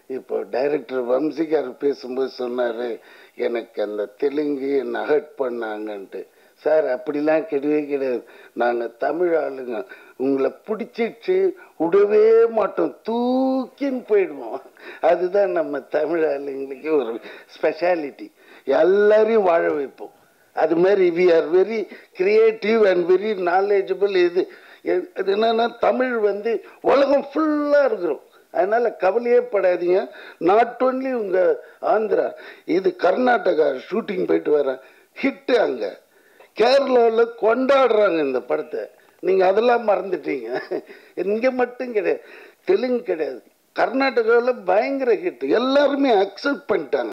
இப்போ டைரக்டர் வம்சிகார் பேசும்போது சொன்னார் எனக்கு அந்த தெலுங்கு என்னை ஹர்ட் பண்ணாங்கன்ட்டு சார் அப்படிலாம் கிடையவே கிடையாது நாங்கள் தமிழ் ஆளுங்க உங்களை பிடிச்சிச்சு விடவே மாட்டோம் தூக்கின்னு போயிடுவோம் அதுதான் நம்ம தமிழ் ஆளுங்களுக்கு ஒரு ஸ்பெஷாலிட்டி எல்லாரையும் வாழ வைப்போம் அது மாதிரி we are very creative and very knowledgeable இது எ- அது என்னன்னா தமிழ் வந்து உலகம் ஃபுல்லாக இருக்கிறோம் அதனால கவலையே படாதீங்க நாட் ஒன்லி உங்க ஆந்திரா இது கர்நாடகா ஷூட்டிங் போயிட்டு வரேன் ஹிட்டு அங்க கேரளாவில் கொண்டாடுறாங்க இந்த படத்தை நீங்க அதெல்லாம் மறந்துட்டீங்க இங்க மட்டும் கிடையாது தெலுங்கு கிடையாது கர்நாடகாவில் பயங்கர ஹிட் எல்லாருமே அக்செப்ட் பண்ணிட்டாங்க